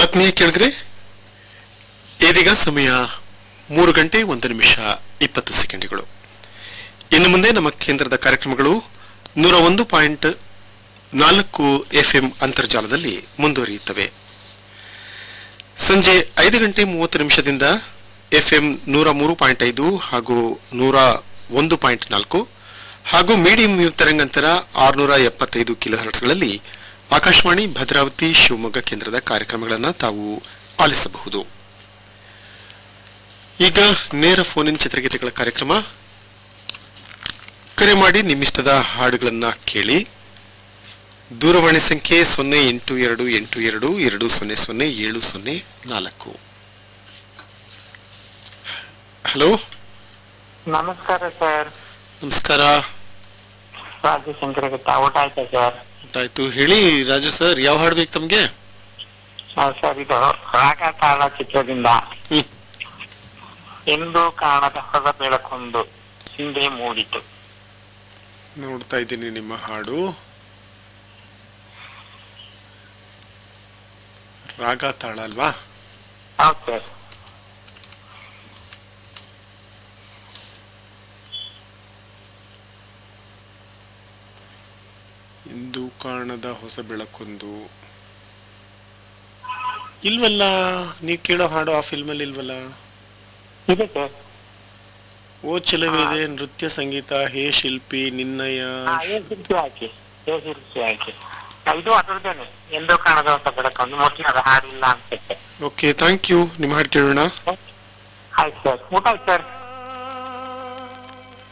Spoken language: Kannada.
ಆತ್ಮೀಯ ಕೇಳಿದ್ರೆ ಇದೀಗ ಸಮಯ ಮೂರು ಗಂಟೆ ಒಂದು ನಿಮಿಷ ಇಪ್ಪತ್ತು ಸೆಕೆಂಡ್ಗಳು ಇನ್ನು ಮುಂದೆ ನಮ್ಮ ಕೇಂದ್ರದ ಕಾರ್ಯಕ್ರಮಗಳು ನೂರ ಒಂದು ಪಾಯಿಂಟ್ ನಾಲ್ಕು ಎಫ್ಎಂ ಅಂತರ್ಜಾಲದಲ್ಲಿ ಮುಂದುವರಿಯುತ್ತವೆ ಸಂಜೆ ಐದು ಗಂಟೆ ಮೂವತ್ತು ನಿಮಿಷದಿಂದ ಎಫ್ಎಂ ನೂರ ಮೂರು ಪಾಯಿಂಟ್ ಐದು ಹಾಗೂ ನೂರ ಒಂದು ಪಾಯಿಂಟ್ ನಾಲ್ಕು ಹಾಗೂ ಮೀಡಿಯಂ ವೇವ್ ತರಂಗಾಂತರ ಆರುನೂರ ಎಪ್ಪತ್ತೈದು ಕಿಲೋ ಹರ್ಟ್ಸ್ಗಳಲ್ಲಿ ಆಕಾಶವಾಣಿ ಭದ್ರಾವತಿ ಶಿವಮೊಗ್ಗ ಕೇಂದ್ರದ ಕಾರ್ಯಕ್ರಮಗಳನ್ನು ತಾವು ಆಲಿಸಬಹುದು ಈಗ ನೇರ ಫೋನ್ ಇನ್ ಚಿತ್ರಗೀತೆಗಳ ಕಾರ್ಯಕ್ರಮ ಕರೆ ಮಾಡಿ ನಿಮ್ಮಿಷ್ಟದ ಹಾಡುಗಳನ್ನ ಕೇಳಿ ದೂರವಾಣಿ ಸಂಖ್ಯೆ ಸೊನ್ನೆ ಎಂಟು ಎರಡು ಎಂಟು ಎರಡು ಎರಡು ಸೊನ್ನೆ ಸೊನ್ನೆ ಏಳು ಸೊನ್ನೆ ನಾಲ್ಕು ಹಲೋ ನಮಸ್ಕಾರ ಸರ್ ನಮಸ್ಕಾರ ರಾಜಶಂಕರ ಗುಪ್ತಾ ಊಟ ಆಯ್ತಾ ಸರ್ ಆಯ್ತು ಹೇಳಿ ರಾಜು ಸರ್ ಯಾವ ಹಾಡು ಬೇಕು ತಮ್ಗೆ ಆ, ಸರ್ ಇದು ರಾಗ ತಾಳ ಚಿತ್ರದಿಂದ ಹ್ಮ್ ಎಂದು ಕಾಣದ ಹೊಸ ಬೆಳಕೊಂದು ಹಿಂದೆ ಮೂಡಿತು ನೋಡ್ತಾ ಇದ್ದೀನಿ ನಿಮ್ಮ ಹಾಡು ರಾಗ ತಾಳ ಅಲ್ವಾ ಹೌದು ಸರ್ ಇಂದು ಕಾಣದ ಹೊಸ ಬೆಳಕೊಂದು ಇಲ್ವಲ್ಲ ನೀವು ಕೇಳೋ ಹಾಡು ಆ ಫಿಲ್ಮಲ್ಲಿ ಇಲ್ವಲ್ಲ ಇದೆ ಸರ್ ಓ ಚೆಲುವಿದೆ ನೃತ್ಯ ಸಂಗೀತ ಹೇ ಶಿಲ್ಪಿ ನಿನ್ನಯ ಹಾ ಏ ಶಿಲ್ಪಿ ಹಾಕಿ ಏ ಶಿಲ್ಪಿ ಹಾಕಿ ಆ, ಇದು ಅದ್ರದ್ದೇನೆ ಎಂದು ಕಾಣದ ಹೊಸ ಬೆಳಕೊಂದು ಮೋಸ್ಟ್ಲಿ ಅದು ಹಾಡಿಲ್ಲ ಅನ್ಸುತ್ತೆ ಓಕೆ ಥ್ಯಾಂಕ್ ಯು ನಿಮ್ಮ ಹಾಡು ಕೇಳೋಣ ಆಯ್ತು ಸರ್ ಊಟ ಆಯ್ತು ಸರ್